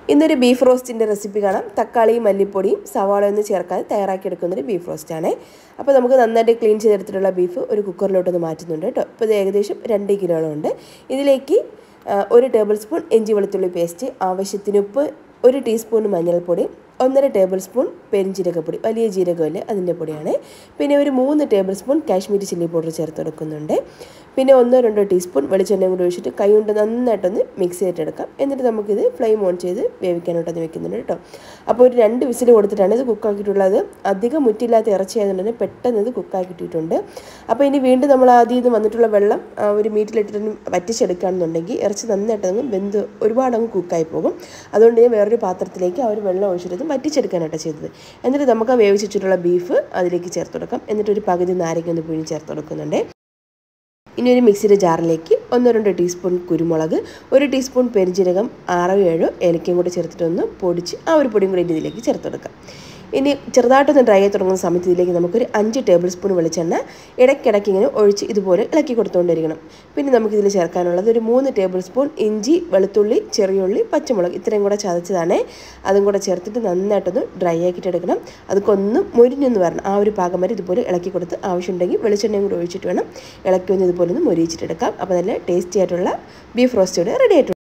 ഇന്നൊരു beef റോസ്റ്റിൻ്റെ recipe കാണാം തക്കാളിയും മല്ലിപ്പൊടിയും സവാളയൊന്നും ചേർക്കാതെ തയ്യാറാക്കിയെടുക്കുന്നൊരു ബീഫ് റോസ്റ്റാണ് അപ്പോൾ നമുക്ക് നന്നായിട്ട് ക്ലീൻ ചെയ്തെടുത്തിട്ടുള്ള ബീഫ് ഒരു കുക്കറിലോട്ടൊന്ന് മാറ്റുന്നുണ്ട് കേട്ടോ ഇപ്പോൾ ഇത് ഏകദേശം രണ്ട് കിലോളം ഉണ്ട് ഇതിലേക്ക് ആ, ഒരു ടേബിൾ സ്പൂൺ ഇഞ്ചി വെളുത്തുള്ളി പേസ്റ്റ് ആവശ്യത്തിന് ഉപ്പ് ഒരു ടീസ്പൂൺ മഞ്ഞൾപ്പൊടി ഒന്നര ടേബിൾ സ്പൂൺ പെരിഞ്ജീരകപ്പൊടി വലിയ ജീരകമല്ലേ അതിൻ്റെ പൊടിയാണ് പിന്നെ ഒരു മൂന്ന് tablespoon Kashmiri chilli powder ചേർത്ത് കൊടുക്കുന്നുണ്ട് പിന്നെ ഒന്നോ രണ്ടോ ടീസ്പൂൺ വെളിച്ചെണ്ണയും കൂടി ഒഴിച്ചിട്ട് കൈ കൊണ്ട് നന്നായിട്ടൊന്ന് മിക്സ് ചെയ്തിട്ടെടുക്കാം എന്നിട്ട് നമുക്കിത് ഫ്ലെയിം ഓൺ ചെയ്ത് വേവിക്കാനായിട്ടൊന്ന് വെക്കുന്നുണ്ട് കേട്ടോ അപ്പോൾ ഒരു രണ്ട് വിസിൽ കൊടുത്തിട്ടാണ് ഇത് കുക്കാക്കിയിട്ടുള്ളത് അധികം മുറ്റില്ലാത്ത ഇറച്ചി ആയതുകൊണ്ട് തന്നെ പെട്ടെന്ന് ഇത് കുക്കാക്കിയിട്ടുണ്ട് അപ്പോൾ ഇനി വീണ്ടും നമ്മൾ ആദ്യം ഇത് വന്നിട്ടുള്ള വെള്ളം ആ, ഒരു മീറ്റിലിട്ടിട്ട് വറ്റിച്ചെടുക്കുകയാണെന്നുണ്ടെങ്കിൽ ഇറച്ചി നന്നായിട്ട് അങ്ങ് വെന്ത് ഒരുപാട് അങ്ങ് കുക്കായി പോകും അതുകൊണ്ട് ഞാൻ വേറൊരു പാത്രത്തിലേക്ക് ആ ഒരു വെള്ളം ഒഴിച്ചിട്ട് വറ്റിച്ചെടുക്കാനായിട്ട് ചെയ്തത് എന്നിട്ട് നമുക്ക് ആ വേവിച്ചിട്ടുള്ള ബീഫ് അതിലേക്ക് ചേർത്ത് കൊടുക്കാം എന്നിട്ട് ഒരു പകുതി നാരങ്ങ ഒന്ന് പിഴിഞ്ഞ് ചേർത്ത് കൊടുക്കുന്നുണ്ട് ഇനി ഒരു മിക്സിയുടെ ജാറിലേക്ക് ഒന്നോ രണ്ടോ ടീസ്പൂൺ കുരുമുളക് ഒരു ടീസ്പൂൺ പെരിഞ്ജീരകം ആറോ ഏഴോ ഏലക്കയും കൂടി ചേർത്തിട്ടൊന്ന് പൊടിച്ച് ആ ഒരു പൊടിയും കൂടി ഇതിലേക്ക് ചേർത്ത് കൊടുക്കാം ഇനി ചെറുതായിട്ടൊന്ന് ഡ്രൈ ആയി തുടങ്ങുന്ന സമയത്ത് ഇതിലേക്ക് നമുക്കൊരു അഞ്ച് ടേബിൾ സ്പൂൺ വെളിച്ചെണ്ണ ഇടയ്ക്കിടയ്ക്ക് ഇങ്ങനെ ഒഴിച്ച് ഇതുപോലെ ഇളക്കി കൊടുത്തുകൊണ്ടിരിക്കണം പിന്നെ നമുക്കിതിൽ ചേർക്കാനുള്ളത് ഒരു മൂന്ന് ടേബിൾ സ്പൂൺ ഇഞ്ചി വെളുത്തുള്ളി ചെറിയുള്ളി പച്ചമുളക് ഇത്രയും കൂടെ ചതച്ചതാണ് അതും കൂടെ ചേർത്തിട്ട് നന്നായിട്ടൊന്ന് ഡ്രൈ ആക്കിയിട്ട് എടുക്കണം അതൊക്കെ ഒന്ന് മൊരിഞ്ഞൊന്ന് വരണം ആ ഒരു പാകം വരെ ഇതുപോലെ ഇളക്കി കൊടുത്ത് ആവശ്യമുണ്ടെങ്കിൽ വെളിച്ചെണ്ണയും കൂടി ഒഴിച്ചിട്ട് വേണം ഇളക്കി ഒന്ന് ഇതുപോലെ ഒന്ന് മൊരിയിച്ചിട്ടെടുക്കാം അപ്പോൾ നല്ല ടേസ്റ്റി ആയിട്ടുള്ള ബീഫ് റോസ്റ്റ് ഇവിടെ റെഡി ആയിട്ടുണ്ട്